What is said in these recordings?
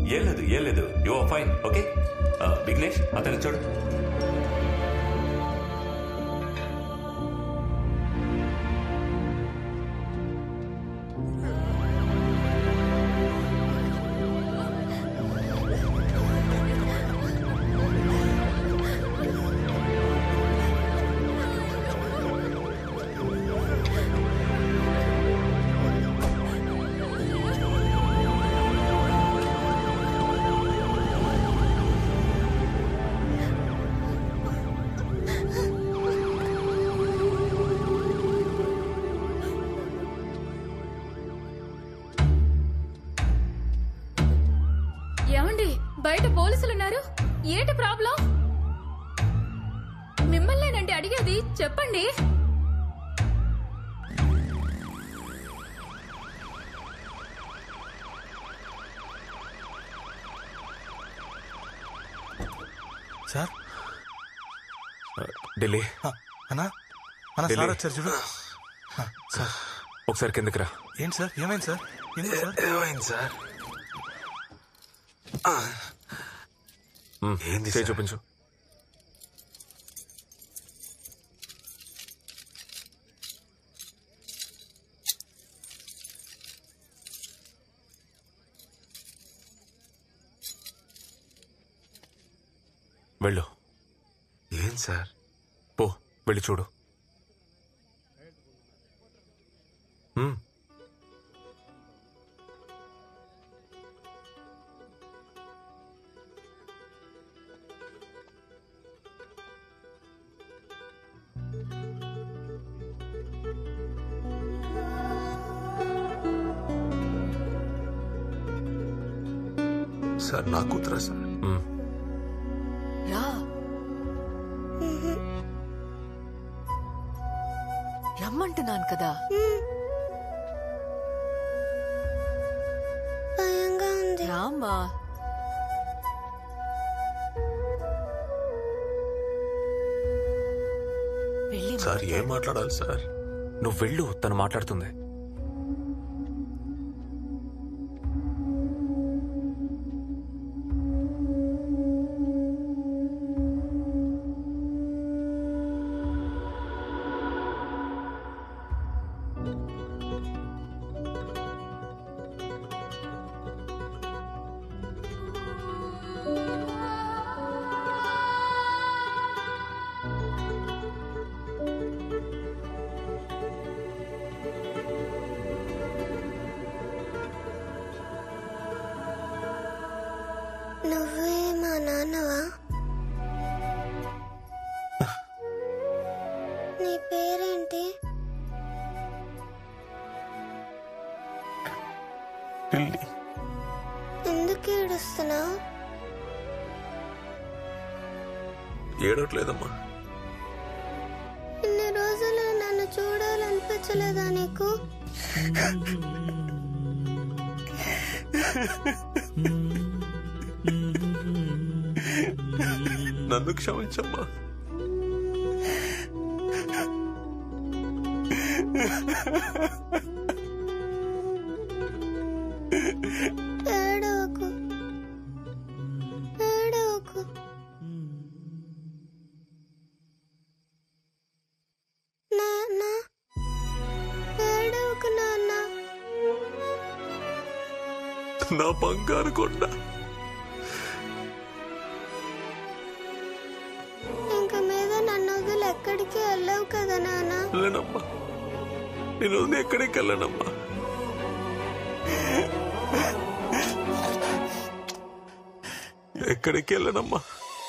ఏం లేదు ఏం లేదు you are fine okay Vignesh అతన్ని చూడు ఏమండి బయట పోలీసులు ఉన్నారు ఏంటి ప్రాబ్లం మిమ్మల్నేనండి అడిగేది చెప్పండి సార్ ఢిల్లీ అన్నా అన్నా ఢిల్లీ. సార్ వచ్చారు చూడు ఆ, సార్ ఒకసారి కిందకి రా ఏంటి సార్ ఏమైంది సార్ ఎందుకు సార్ ఏమైంది సార్ ఏంది చేయి సార్? చూపించు వెళ్ళు ఏం సార్ పో వెళ్ళి చూడు హ్మ్. సార్ నా కూతురా సార్ హ్మ్. రా రమ్మంటున్నాను కదా భయంగా ఉంది రామ్మా వెళ్ళి సార్ ఏం మాట్లాడాలి సార్ నువ్వు వెళ్ళు తను మాట్లాడుతుంది నువ్వే మా నాన్నవా నీ పేరేంటి ఢిల్లీ ఎందుకు ఏడుస్తున్నావు ఏడవట్లేదమ్మా ఇన్ని రోజులు నన్ను చూడాలనిపించలేదా నీకు నన్ను క్షమించమ్మా ఏడవకు ఏడవకు నాన్న ఏడవకు నాన్న నా బంగారు కొండ ఇంక మీద నన్ను వదిలి ఎక్కడికి వెళ్ళవు కదా నాన్న వెళ్ళనమ్మా నేను వదిలి ఎక్కడికి వెళ్ళనమ్మా ఎక్కడికి వెళ్ళనమ్మా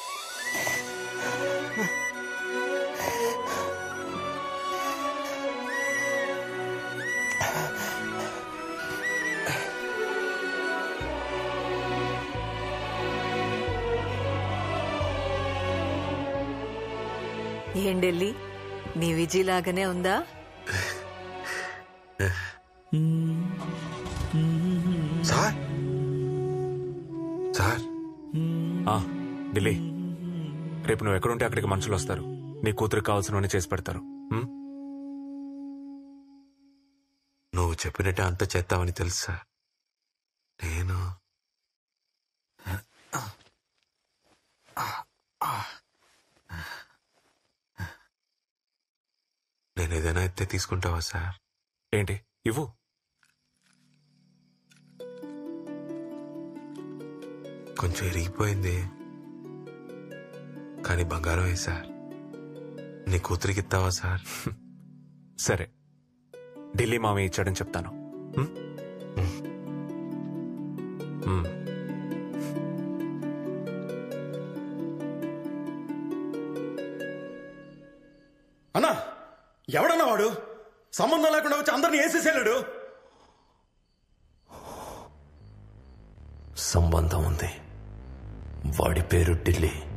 ఏం ఢిల్లీ నీ విజయ్ లాగానే ఉందా సార్ సార్ ఆ, ఢిల్లీ రేపు నువ్వు ఎక్కడుంటే అక్కడికి మనుషులు వస్తారు నీ కూతురికి కావాల్సినవన్నీ చేసి పెడతారు హ్మ్? నువ్వు చెప్పినట్టే అంత చేస్తావని తెలుసు సార్ నేను నేను ఏదైనా ఎత్తే తీసుకుంటావా సార్ ఏంటి ఇవ్వు కొంచెం ఇరిగిపోయింది కానీ బంగారమే సార్ నీ కూతురికి ఇస్తావా సార్ సరే ఢిల్లీ మామయ్య ఇచ్చాడని చెప్తాను ఉం? ఉం. అన్నా ఎవడన్నా వాడు సంబంధం లేకుండా వచ్చి అందరిని వేసేసాడు సంబంధం ఉంది వాడి పేరు ఢిల్లీ